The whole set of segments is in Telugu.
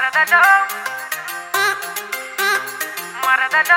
మరదలో మరదలో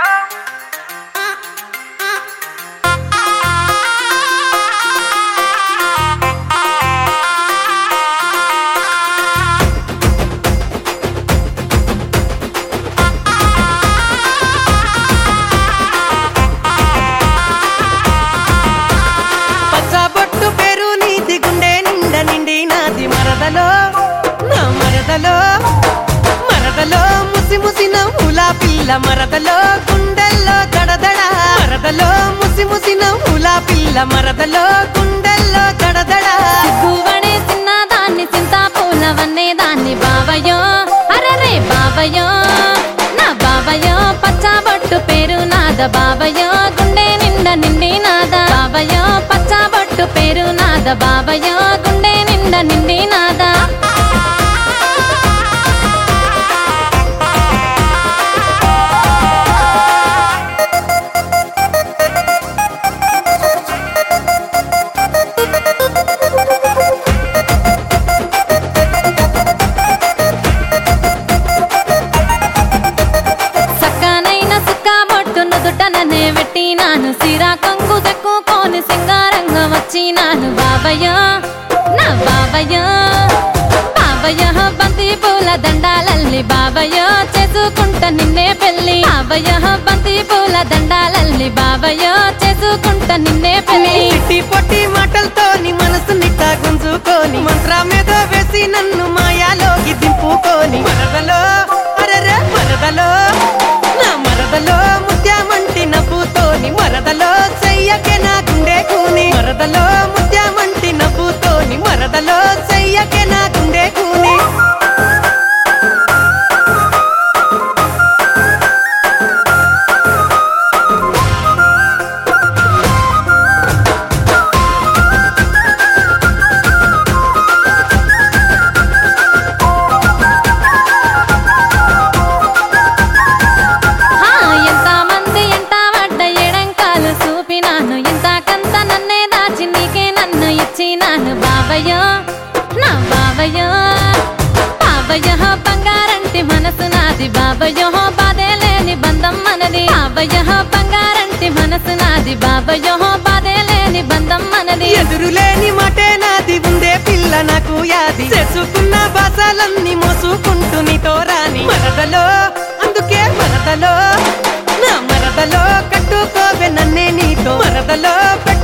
పచ్చబొట్టు పేరు నీది గుండె నిండ నిండి నాది మరదలో నా మరదలో మరదలో ముసి ముసి నవ్వుల పిల్ల మరదలో గుండెల్లో దడదడ మరదలో ముసి ముసి నవ్వుల పిల్ల మరదలో గుండెల్లో దడదడ సిగ్గువడే చిన్నదాన్ని చింతాపూల వన్నే దాన్ని బావయో అరరే బావయో నా బావయో పచ్చబొట్టు పేరు నాద బావయో గుండె నిండా నిండి నాద బావయో పచ్చబొట్టు పేరు నాద బావయో గుండె నిండా నిండి నాద సక్కనైన సుక్క బొట్టు నుదుటననే పెట్టినాను సిరా కొంగు దక్కుకొని సింగారంగా వచ్చినాను బాబయ్యో నా బాబయ్యో బాబయ్యో బంతి పూల దండాలల్లి బాబయ్యో చేసుకుంట నిన్నే పెళ్ళి బాబయ్యో బంతి పూల దండాలల్లి బాబయ్యో చేసుకుంట నిన్నే పెళ్ళి చిట్టి పొట్టి మాటలతో నీ మనసు నిట్ట గుంజుకొని మంత్రమేద వేసి నన్ను మాయాలోకి దింపుకొని మరదలో అరరే మరదలో నా మరదలో ముత్యమంటి నవ్వుతోని మరదలో చెయ్యకే నా గుండె కూని మరదలో ముత్యమంటి నవ్వుతోని మరదలో చెయ్యకే నా గుండె కూని హా, ఎంత మంది ఎంత పడ్డ ఎడంకాలు చూపినాను ఇంతకంత నన్నే దాచి నీకే నన్ను ఇచ్చినాను బాబయ్యో నా బాబయ్యో బాబయ్యో బంగారంటి మనసు నాది బాబయ్యో బాధే లేని బంధం మనది బాబయ్యో బంగారంటి మనసు నాది బాబయ్యో బాధే లేని బంధం మనది ఎదురులేని మాటే నాది ఉందే పిల్ల నాకు యాది చేసుకున్న బాసాలన్నీ మోసుకుంటూ నీతో రాని మరదలో అందుకే మరదలో నా మరదలో కట్టుకోవే నన్నే నీతో మరదలో